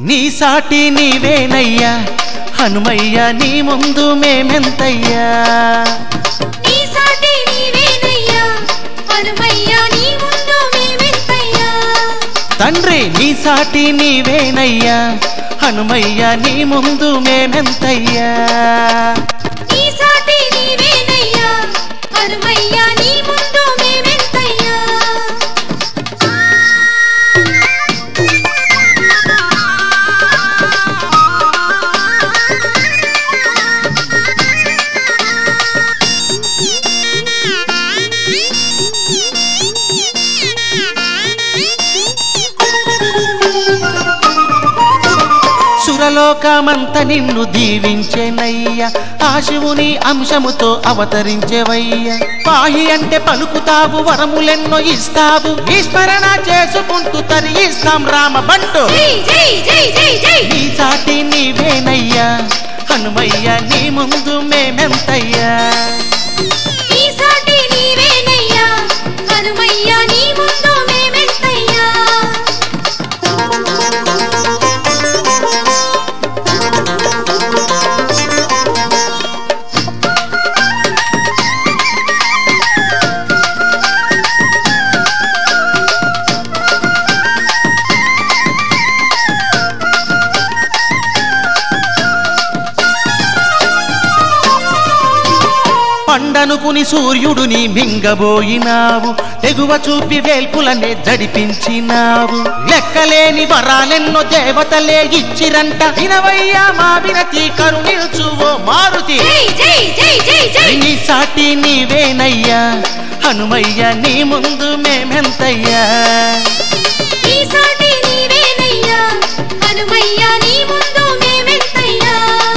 నీ సాటి నీవేనయ్యా హనుమయ్య నీ ముందు మేమెంతయ్యా నీ సాటి నీవేనయ్యా హనుమయ్యా నీ ముందు మేమెంతయ్యా తండ్రి నీ సాటి నీవేనయ్యా హనుమయ్య నీ ముందు మేమెంతయ్యా నీ సాటి నీవేనయ్యా హనుమయ్యా నీ ముందు మేమెంతయ్యా సురలోకమంత నిన్ను దీవించెనయ్యా ఆ శివుని అంశముతో అవతరించేవయ్యా పాహి అంటే పలుకుతావు వరములెన్నో ఇస్తావు ఈ స్మరణ చేసుకుంటూ తరిగిస్తాం రామ బంటు జై జై జై జై జై నీ సాటి నీవేనయ్యా హనుమయ్య నీ ముందు మేమెంతయ్యా నీ సాటి నీవేనయ్యా హనుమయ్యా నీ ముందు మేమెంతయ్యా పండనుకుని సూర్యుడుని మింగబోయినావు తెగువ చూపి వేల్పులనే జడిపించినావు లెక్కలేని వరాలెన్నో దేవతలే ఇచ్చిరంట వినవయ్యా మా వినతి కరుణించు ఓ మారుతి జై జై జై జై జై నీ సాటి నీవేనయ్యా హనుమయ్య నీ ముందు మేమెంతయ్యా నీ సాటి నీవేనయ్యా హనుమయ్యా నీ ముందు మేమెంతయ్యా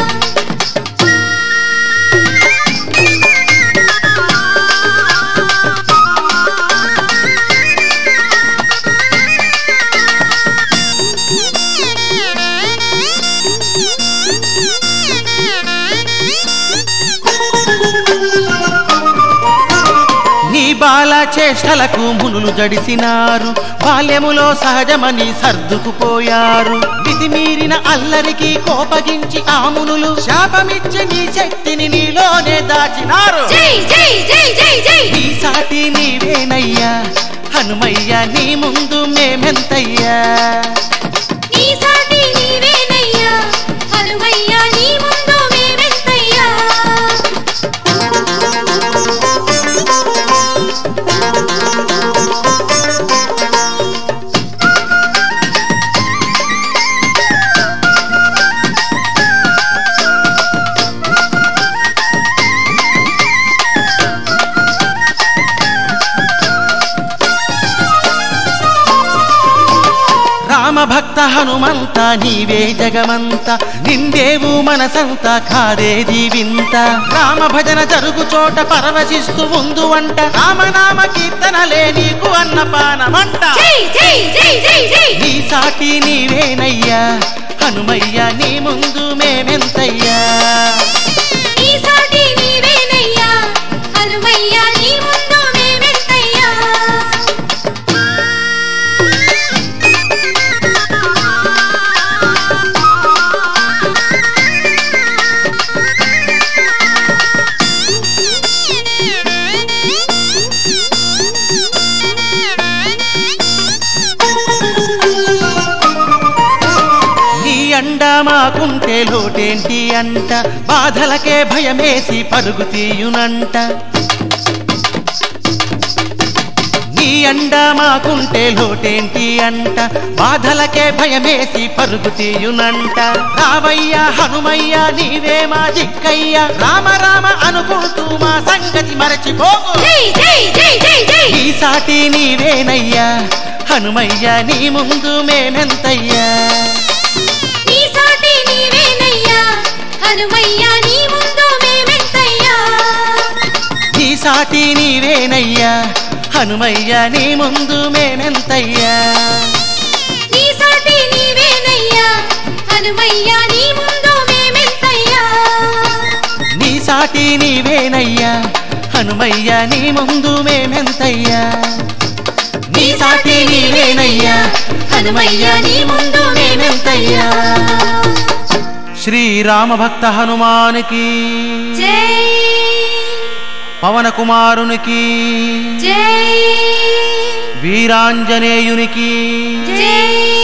నీ బాల చేష్టలకు మునులు జడిసినారు బాల్యములో సహజమని సర్దుకుపోయారు విధి మీరిన అల్లరికి కోపగించి ఆ మునులు శాపమిచ్చి నీ శక్తిని నీలోనే దాచినారు జై జై జై జై జై నీ సాటి నీవేనయ్యా హనుమయ్య నీ ముందు మేమెంతయ్యా నీ సాటి నీవేనయ్యా హనుమయ్యా నీ ముందు మేమెంతయ్యా రామభక్త హనుమంత నీవే జగమంత నిందేవు మనసంత కాదేది వింత రామ భజన జరుగు చోట పరవశిస్తూ ఉందు అంట రామనామ కీర్తనలే నీకు అన్నపానమంట జై జై జై జై జై నీ సాటి నీవేనయ్యా హనుమయ్య నీ ముందు మేమెంతయ్యా నీ సాటి నీవేనయ్యా హనుమయ్యా నీ ముందు మేమెంతయ్యా నీ అండ మాకుంటే లోటేంటి అంట బాధలకే భయమేసి పరుగు తీయునంట నీ అండ మాకుంటే లోటేంటి అంట బాధలకే భయమేసి పరుగు తీయునంట రావయ్య హనుమయ్య నీవే మా దిక్కయ్య రామ రామ అనుకుంటూ మా సంగతి మరచిపోకు జై జై జై జై జై నీ సాటి నీవేనయ్యా హనుమయ్య నీ ముందు మేమెంతయ్యా నీ సాటి నీవేనయ్యా హనుమయ్యా నీ ముందు మేమెంతయ్యా నీ సాటి నీవేనయ్యా హనుమయ్య నీ ముందు మేమెంతయ్యా నీ సాటి నీవేనయ్యా హనుమయ్యా నీ ముందు మేమెంతయ్యా నీ సాటి నీవేనయ్యా హనుమయ్య నీ ముందు మేమెంతయ్యా నీ సాటి నీవేనయ్యా హనుమయ్య నీ ముందు మేమెంతయ్యా శ్రీరామ భక్త హనుమానికి జై పవన కుమారునికి జై వీరాంజనేయునికి జై